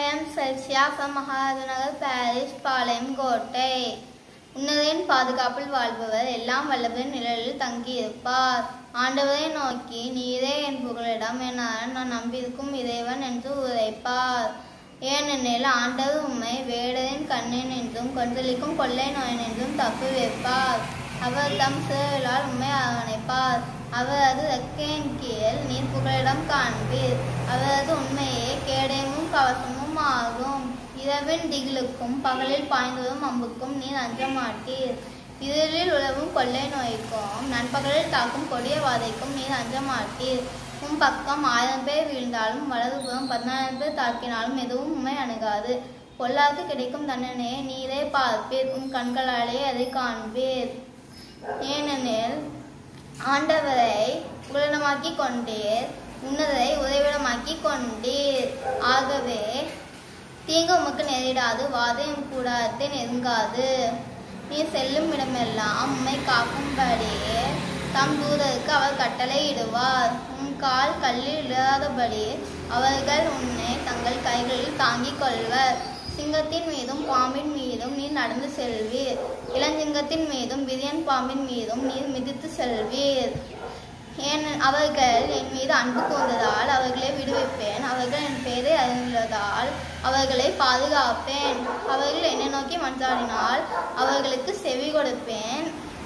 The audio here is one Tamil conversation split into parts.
am Celsia from Maharajanagar Paris Palayam கோட்டை உன்னதரின் பாதுகாப்பில் வாழ்பவர் எல்லாம் வல்லவரின் நிழலில் தங்கியிருப்பார் ஆண்டவரை நோக்கி நீரே என் புகலிடம் என நான் நம்பியிருக்கும் இறைவன் என்று உரைப்பார் ஏனெனில் ஆண்டவர் உம்மை வேடரின் கண்ணின் என்றும் கொந்தளிக்கும் கொள்ளை நோய் என்றும் தப்புவிப்பார் அவர் தம் சிறலால் உம்மை அரவணைப்பார் அவரது ரெக்கையின் கீழ் நீர் புகலிடம் காண்பீர் அவரது உண்மையே கேடயமும் கவசமும் ஆகும் இரவின் திகிலுக்கும் பகலில் பாய்ந்து வரும் அம்புக்கும் நீர் அஞ்ச மாட்டீர் இருளில் உழவும் கொள்ளை நோய்க்கும் நண்பகலில் தாக்கும் கொடிய வாதைக்கும் நீர் அஞ்ச மாட்டீர் உம் பக்கம் ஆயிரம் பேர் வீழ்ந்தாலும் வலதுபுறம் பதினாயிரம் பேர் தாக்கினாலும் எதுவும் உண்மை அணுகாது பொல்லாருக்கு கிடைக்கும் தண்டனையை நீரே பார்ப்பீர் உம் கண்களாலே அதை காண்பீர் ஏனெனில் ஆண்டவரை உலகமாக்கி கொண்டீர் உன்னதை உறைவிடமாக்கி கொண்டீர் ஆகவே தீங்கு உமக்கு நேரிடாது வாதையும் கூடாரத்தை நெருங்காது நீ செல்லும் இடமெல்லாம் உம்மை காக்கும்படியே தம் தூதருக்கு அவர் கட்டளை இடுவார் உன் கால் கல்லில் இடாதபடி அவர்கள் உன்னை தங்கள் கைகளில் தாங்கிக் கொள்வர் சிங்கத்தின் மீதும் பாம்பின் மீதும் நீர் நடந்து செல்வீர் இளஞ்சிங்கத்தின் மீதும் விரியன் பாம்பின் மீதும் நீர் மிதித்து செல்வீர் ஏன் அவர்கள் என் மீது அன்பு கூர்ந்ததால் அவர்களை விடுவிப்பேன் அவர்கள் என் பெயரை அறிந்துள்ளதால் அவர்களை பாதுகாப்பேன் அவர்கள் என்னை நோக்கி மன்றாடினால் அவர்களுக்கு செவி கொடுப்பேன்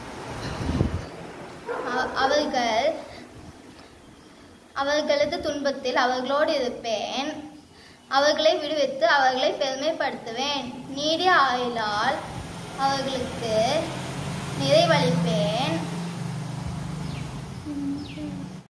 அ- அவர்கள் அவர்களது துன்பத்தில் அவர்களோடு இருப்பேன் அவர்களை விடுவித்து அவர்களை பெருமைப்படுத்துவேன் நீடிய ஆயுளால் அவர்களுக்கு நிறைவளிப்பேன்